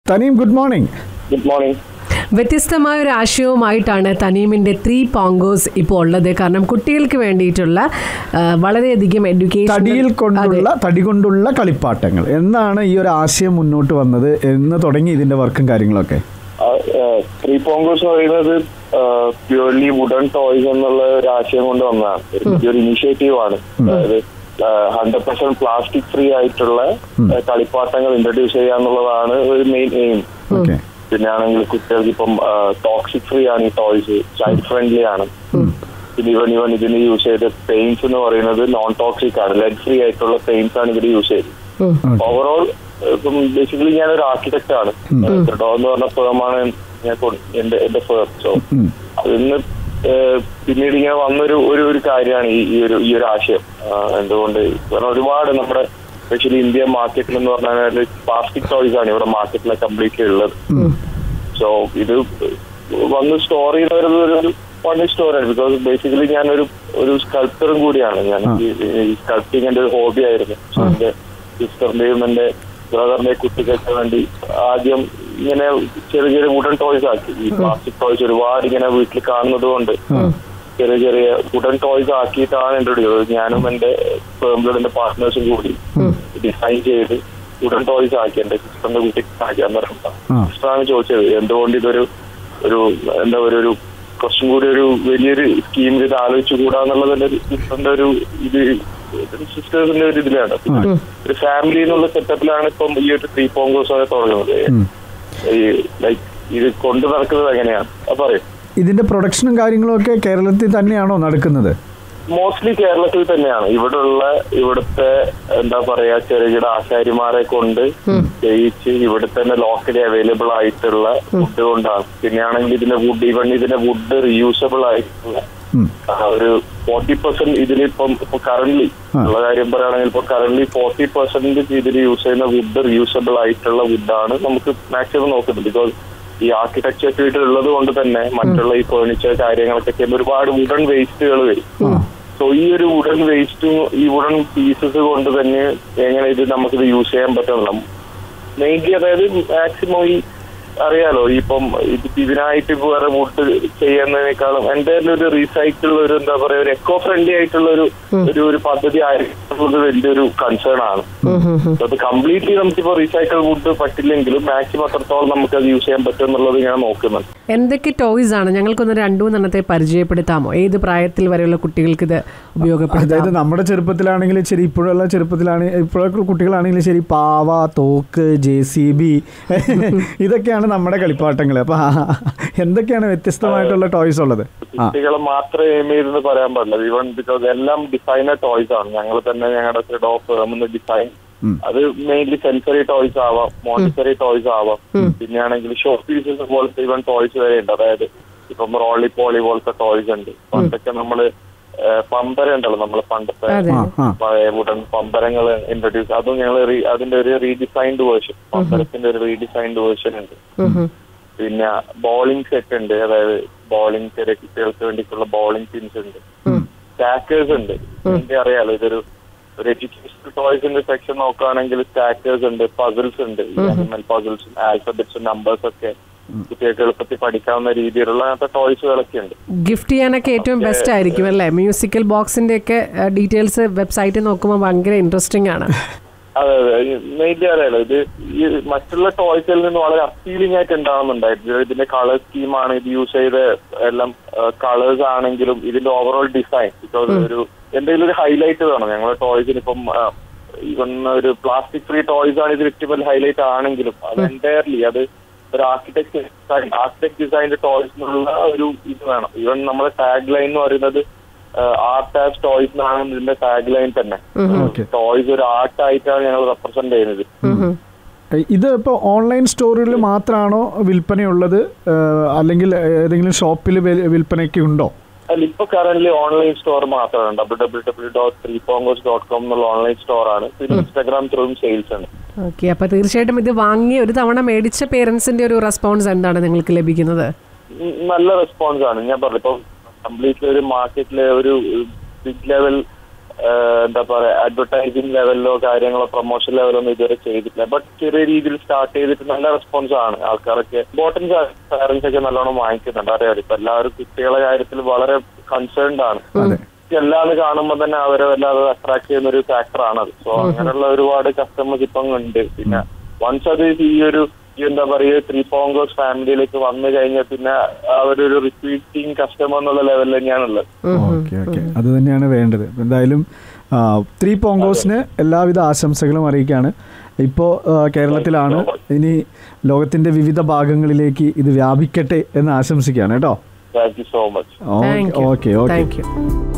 തനീം good morning good morning വ്യത്യസ്തമായ ഒരു ആശയവുമായിട്ടാണ് തനീമിന്റെ three പോങ്കോസ് ഇപ്പോൾ ഉള്ളത് കാരണം കുട്ടികൾക്ക് വേണ്ടിയിട്ടുള്ള ആ, വളരെയധികം എഡ്യൂക്കേഷൻ തടിയിൽ കൊണ്ടുള്ള തടി കൊണ്ടുള്ള കളിപ്പാട്ടങ്ങൾ എന്നാണ് ഈ ഒരു ആശയം മുന്നോട്ട് വന്നത് എന്ന് തുടങ്ങി ഇതിന്റെ വർക്കും കാര്യങ്ങളൊക്കെ ത്രീ പോങ്കോസ് എന്ന് പറയുന്നത് പ്യൂർലി വുഡൻ ടോയ്സ് എന്നുള്ള ഒരു ആശയം കൊണ്ട് വന്നതാണ് ഒരു- ഒരു ഇനിഷ്യേറ്റീവ് ആണ് അതായത് ഹൺഡ്രഡ് പെർസെന്റ് പ്ലാസ്റ്റിക് ഫ്രീ ആയിട്ടുള്ള ആ, കളിപ്പാട്ടങ്ങൾ ഇൻട്രൊഡ്യൂസ് ചെയ്യുക എന്നുള്ളതാണ് ഒരു മെയിൻ എയിം ഓക്കെ പിന്നെ ആണെങ്കിൽ കുട്ടികൾക്ക് ഇപ്പം ടോക്സിക് ഫ്രീ ആണ് ഈ ടോയ്സ് ചൈൽഡ് ഫ്രണ്ട്ലി ആണ് പിന്നെ ഇവൻ ഇവൻ ഇതിന് യൂസ് ചെയ്ത പെയിന്റ്സ് എന്ന് പറയുന്നത് നോൺ ടോക്സിക് ആണ് ലെഡ് ഫ്രീ ആയിട്ടുള്ള പെയിന്റ്സ് ആണ് ഇതിൽ യൂസ് ചെയ്തത് ഓവറോൾ ഇപ്പം ബേസിക്കലി ഞാൻ ഒരു ആർക്കിടെക്ട് ആണ് ക്രെഡോ എന്ന് പറഞ്ഞ ഫേമാണ് ഞാൻ കൊ- എന്റെ എന്റെ ഫേം സോ അതിന്ന് ഏഹ്, പിന്നീട് ഇങ്ങനെ വന്നൊരു ഒരു ഒരു കാര്യമാണ് ഈ ഈ ഒരു ഈ ഒരു ആശയം ആഹ്, എന്തുകൊണ്ട് കാരണം ഒരുപാട് നമ്മുടെ സ്പെഷ്യലി ഇന്ത്യൻ മാർക്കറ്റിൽ എന്ന് പറഞ്ഞാൽ പ്ലാസ്റ്റിക് ടോയ്സ് ആണ് ഇവിടെ മാർക്കറ്റിലെ കംപ്ലീറ്റ്ലി ഉള്ളത് സോ ഇത് വന്ന് സ്റ്റോർ ചെയ്യുന്ന ഒരു ഫണ്ണി സ്റ്റോറിയാണ് ബിക്കോസ് ബേസിക്കലി ഞാൻ ഒരു ഒരു സ്കൾപ്റ്ററും കൂടിയാണ് ഞാൻ ഈ സ്കൾപ്റ്റിംഗ് എന്റെ ഒരു ഹോബി ആയിരുന്നു സോ എന്റെ സിസ്റ്ററിന്റെയും എന്റെ ബ്രദറിന്റെ കുട്ടികൾക്ക് വേണ്ടി ആദ്യം ഇങ്ങനെ ചെറിയ ചെറിയ വുഡൻ ടോയ്സ് ആക്കി ഈ പ്ലാസ്റ്റിക് ടോയ്സ് ഒരുപാട് ഇങ്ങനെ വീട്ടിൽ കാണുന്നത് കൊണ്ട് ചെറിയ ചെറിയ വുഡൻ ടോയ്സ് ആക്കിയിട്ടാണ് ഇൻട്രൊഡ്യൂസ് ചെയ്തത് ഞാനും എന്റെ ഫേമിലുള്ള എന്റെ പാർട്ട്നേഴ്സും കൂടി ഡിസൈൻ ചെയ്ത് വുഡൻ ടോയ്സ് ആക്കി എന്റെ സിസ്റ്ററിന്റെ കുട്ടിക്ക് ആക്കി അന്നേരം ആ. സിസ്റ്ററാണ് ചോദിച്ചത് എന്തുകൊണ്ട് ഇതൊരു ഒരു എന്താ പറയുക ഒരു കുറച്ചും കൂടി ഒരു വലിയൊരു സ്കീമിൽ ഇത് ആലോചിച്ചു കൂടാന്നുള്ളത് എന്റെ ഒരു സിസ്റ്ററിന്റെ ഒരു ഇത് സിസ്റ്റേഴ്സിന്റെ ഒരു ഇതിലാണ് പിന്നെ ഒരു ഫാമിലി എന്നുള്ള സെറ്റപ്പിലാണ് ഇപ്പം ഈ ഒരു ത്രീ പോങ്കോസ് ഒക്കെ തുടങ്ങുന്നത് ഈ ലൈക്ക് ഇത് കൊണ്ടു നടക്കുന്നത് എങ്ങനെയാണ് അത് പറയും ഇതിന്റെ പ്രൊഡക്ഷനും കാര്യങ്ങളും ഒക്കെ കേരളത്തിൽ തന്നെയാണോ നടക്കുന്നത് മോസ്റ്റ്ലി കേരളത്തിൽ തന്നെയാണ് ഇവിടുള്ള ഇവിടുത്തെ എന്താ പറയാ ചെറുകിട ആശാരിമാരെ കൊണ്ട് ചെയ്യിച്ച് ഇവിടെ തന്നെ ലോക്കലി അവൈലബിൾ ആയിട്ടുള്ള വുഡ് കൊണ്ടാണ് പിന്നെയാണെങ്കിൽ ഇതിന്റെ വുഡ് ഈവൺ ഇതിന്റെ വുഡ് റീയൂസബിൾ ആയിട്ടുള്ള ഉം. ആ, ഒരു ഫോർട്ടി പെർസെന്റ് ഇതിലിപ്പം ഇപ്പൊ കറന്റ് ആ. ഉള്ള കാര്യം പറയുകയാണെങ്കിൽ ഇപ്പൊ കറന്റ് ഫോർട്ടി പെർസെന്റ് ഇതിൽ യൂസ് ചെയ്യുന്ന വുഡ് റീയൂസബിൾ ആയിട്ടുള്ള വുഡാണ് നമുക്ക് മാക്സിമം നോക്കുന്നത് ബിക്കോസ് ഈ ആർക്കിടെക്ചർ ഫീൽഡ് ഉള്ളത് കൊണ്ട് തന്നെ മറ്റുള്ള ഈ ഫേർണിച്ചർ കാര്യങ്ങളൊക്കെ ചെയ്യുമ്പോൾ ഒരുപാട് വുഡൻ വേസ്റ്റുകൾ വരും സോ ഈ ഒരു വുഡൻ വേസ്റ്റും ഈ വുഡൻ പീസസ് കൊണ്ട് തന്നെ എങ്ങനെ ഇത് നമുക്കിത് യൂസ് ചെയ്യാൻ പറ്റുന്നില്ല മെയിൻലി അതായത് മാക്സിമം ഈ അറിയാലോ ഇപ്പം ഇത് ഇതിനായിട്ട് ഇപ്പൊ വേറെ വുഡ് ചെയ്യുന്നതിനേക്കാളും എന്റെ ഒരു റീസൈക്കിൾ ഒരു എന്താ പറയാ ഒരു എക്കോ ഫ്രണ്ട്ലി ആയിട്ടുള്ള ഒരു ഒരു ഒരു പദ്ധതി ആയിരിക്കുന്നത് വലിയൊരു കൺസേൺ ആണ് അത് കംപ്ലീറ്റ്ലി നമുക്കിപ്പോ റീസൈക്കിൾ വുഡ് പറ്റില്ലെങ്കിലും മാക്സിമം അത്രത്തോളം നമുക്ക് അത് യൂസ് ചെയ്യാൻ പറ്റും എന്നുള്ളത് ഞാൻ നോക്കുന്നുണ്ട് എന്തൊക്കെ ടോയ്സ് ആണ് ഞങ്ങൾക്കൊന്ന് രണ്ടു മൂന്നെണ്ണത്തെ പരിചയപ്പെടുത്താമോ ഏത് പ്രായത്തിൽ വരെയുള്ള കുട്ടികൾക്ക് ഇത് ഉപയോഗപ്പെടുത്താം അതായത് നമ്മുടെ ചെറുപ്പത്തിലാണെങ്കിലും ശരി ഇപ്പോഴുള്ള ചെറുപ്പത്തിലാണ് ഇപ്പോഴൊക്കെ കുട്ടികളാണെങ്കിലും ശരി പാവ തോക്ക് ജെ സി ബി ഇതൊക്കെയാണ് നമ്മുടെ കളിപ്പാട്ടങ്ങൾ അപ്പൊ എന്തൊക്കെയാണ് വ്യത്യസ്തമായിട്ടുള്ള ടോയ്സ് ഉള്ളത് ആ കുട്ടികളെ മാത്രമേ എയിം ചെയ്തെന്ന് പറയാൻ പാടില്ല ഈവൻ ബിക്കോസ് എല്ലാം ഡിസൈനർ ടോയ്സ് ആണ് ഞങ്ങൾ തന്നെ ഞങ്ങളുടെ ക്രിഡോ ഫേമിന്ന് ഡിസൈൻ ഉം. അത് മെയിൻലി സെൻസറി ടോയ്സ് ആവാം മോണിറ്ററി ടോയ്സ് ആവാം പിന്നെയാണെങ്കിൽ ഷോ പീസസ് പോലത്തെ ഈവൻ ടോയ്സ് വരെ ഉണ്ട് അതായത് ഇപ്പം റോളി പോളി പോലത്തെ ടോയ്സ് ഉണ്ട് പണ്ടൊക്കെ നമ്മള് ഏഹ്, പമ്പര ഉണ്ടല്ലോ നമ്മള് പണ്ടത്തെ അതെ. ആ ആ പഴയ ഉടൻ പമ്പരങ്ങൾ ഇൻട്രൊഡ്യൂസ് അതും ഞങ്ങൾ അതിന്റെ ഒരു റീഡിസൈൻഡ് വേർഷൻ പമ്പരത്തിന്റെ ഒരു റീഡിസൈൻഡ് വേർഷൻ ഉണ്ട് പിന്നെ ബോളിംഗ് സെറ്റ് ഉണ്ട് അതായത് ബോളിംഗ് ചെറിയ കുട്ടികൾക്ക് വേണ്ടിയിട്ടുള്ള ബോളിംഗ് പിൻസ് ഉണ്ട് സ്റ്റാക്കേഴ്സ് ഉണ്ട് എനിക്ക് അറിയാലോ ഇതൊരു ഒരു എഡ്യൂക്കേഷണൽ ടോയ്സിന്റെ സെക്ഷൻ നോക്കുകയാണെങ്കിൽ സ്റ്റാക്കേഴ്സ് ഉണ്ട് പസിൽസ് ഉണ്ട് അനിമൽ പസിൽസും ആൽഫബറ്റ്സും നമ്പേഴ്സ് ഒക്കെ കുട്ടികൾക്ക് എളുപ്പത്തിൽ പഠിക്കാവുന്ന രീതിയിലുള്ള അങ്ങനത്തെ ടോയ്സുകളൊക്കെ ഉണ്ട് ഗിഫ്റ്റ് ചെയ്യാനൊക്കെ ഏറ്റവും ബെസ്റ്റ് ആയിരിക്കും അല്ലേ മ്യൂസിക്കൽ ബോക്സിന്റെ ഒക്കെ ഡീറ്റെയിൽസ് വെബ്സൈറ്റിൽ നോക്കുമ്പോൾ ഭയങ്കര ഇൻട്രസ്റ്റിംഗ് ആണ് അതെ അതെ മെയിൻലി അറിയാലോ ഇത് ഈ മറ്റുള്ള ടോയ്സിൽ നിന്ന് വളരെ അപ്പീലിംഗ് ആയിട്ട് ഉണ്ടാവുന്നുണ്ടായിരുന്നു ഇതിന്റെ കളർ സ്കീമാണ് ഇത് യൂസ് ചെയ്ത എല്ലാം കളേഴ്സ് ആണെങ്കിലും ഇതിന്റെ ഓവറോൾ ഡിസൈൻ ബിക്കോസ് ഒരു എന്തെങ്കിലും ഒരു ഹൈലൈറ്റ് വേണം ഞങ്ങളുടെ ടോയ്സിന് ഇപ്പം ഈവൻ ഒരു പ്ലാസ്റ്റിക് ഫ്രീ ടോയ്സ് ആണ് ഇത് ഏറ്റവും വലിയ ഹൈലൈറ്റ് ആണെങ്കിലും അത് എൻറ്റയർലി അത് ഒരു ആർക്കിടെക്ട് ആർക്കിടെക്ട് ഡിസൈൻ്റെ ടോയ്സിനുള്ള ഒരു ഇത് വേണം ഈവൻ നമ്മുടെ ടാഗ് ലൈൻ എന്ന് പറയുന്നത് ആർട്ട് ആസ് ടോയ്സ് എന്നാണ് ഇതിന്റെ ടാഗ് ലൈൻ തന്നെ ഓക്കെ ടോയ്സ് ഒരു ആർട്ട് ആയിട്ടാണ് ഞങ്ങൾ റെപ്രസെന്റ് ചെയ്യുന്നത് ഇത് ഇപ്പോൾ ഓൺലൈൻ സ്റ്റോറിൽ മാത്രമാണോ വിൽപ്പനയുള്ളത് ഏഹ്, അല്ലെങ്കിൽ ഏതെങ്കിലും ഷോപ്പിൽ വിൽപ്പനയ്ക്ക് ഉണ്ടോ അല്ല ഇപ്പൊ കറന്റ് ഓൺലൈൻ സ്റ്റോർ മാത്രമാണ് W W W dot three പോങ്കോസ് ഡോട്ട് കോം എന്നുള്ള ഓൺലൈൻ സ്റ്റോർ ആണ് പിന്നെ ഇൻസ്റ്റാഗ്രാം ത്രൂവും സെയിൽസ് ഉണ്ട് ഓക്കെ അപ്പൊ തീർച്ചയായിട്ടും ഇത് വാങ്ങി ഒരു തവണ മേടിച്ച പേരൻസിന്റെ ഒരു റെസ്പോൺസ് എന്താണ് നിങ്ങൾക്ക് ലഭിക്കുന്നത് ഉം, നല്ല റെസ്പോൺസ് ആണ് ഞാൻ പറഞ്ഞു ഇപ്പൊ കംപ്ലീറ്റ്ലി ഒരു മാർക്കറ്റിലെ ഒരു ബിഗ് ലെവൽ എന്താ പറയാ അഡ്വർടൈസിങ് ലെവലിലോ കാര്യങ്ങളോ പ്രൊമോഷൻ ലെവലോ ഒന്നും ഇതുവരെ ചെയ്തിട്ടില്ല ബട്ട് ചെറിയ രീതിയിൽ സ്റ്റാർട്ട് ചെയ്തിട്ട് നല്ല റെസ്പോൺസ് ആണ് ആൾക്കാരൊക്കെ ഇമ്പോർട്ടൻസ് പാരന്റ്സ് ഒക്കെ നല്ലോണം വാങ്ങിക്കുന്നുണ്ട് അറിയാം ഇപ്പൊ എല്ലാവരും കുട്ടികളെ കാര്യത്തിൽ വളരെ കൺസേൺഡ് ആണ് അതെ എല്ലാന്ന് കാണുമ്പോൾ തന്നെ അവരെ വല്ലാതെ അട്രാക്ട് ചെയ്യുന്ന ഒരു ഫാക്ടർ ആണത് സോ അങ്ങനെയുള്ള ഒരുപാട് കസ്റ്റമേഴ്സ് ഇപ്പം ഉണ്ട് പിന്നെ വൺസ് അത് ഈ ഒരു ഈ എന്താ പറയുക ത്രീ പോങ്കോസ് ഫാമിലിയിലേക്ക് വന്നു കഴിഞ്ഞാൽ പിന്നെ അവരൊരു റിപ്പീറ്റിംഗ് കസ്റ്റമർ എന്നുള്ള ലെവലിൽ തന്നെയാണുള്ളത് ഓക്കെ ഓക്കെ അത് തന്നെയാണ് വേണ്ടത് എന്തായാലും ത്രീ പോങ്കോസിന് എല്ലാവിധ ആശംസകളും അറിയിക്കുകയാണ് ഇപ്പോൾ കേരളത്തിലാണ് ഇനി ലോകത്തിൻ്റെ വിവിധ ഭാഗങ്ങളിലേക്ക് ഇത് വ്യാപിക്കട്ടെ എന്ന് ആശംസിക്കുകയാണ് കേട്ടോ thank you so much thank you okay okay thank U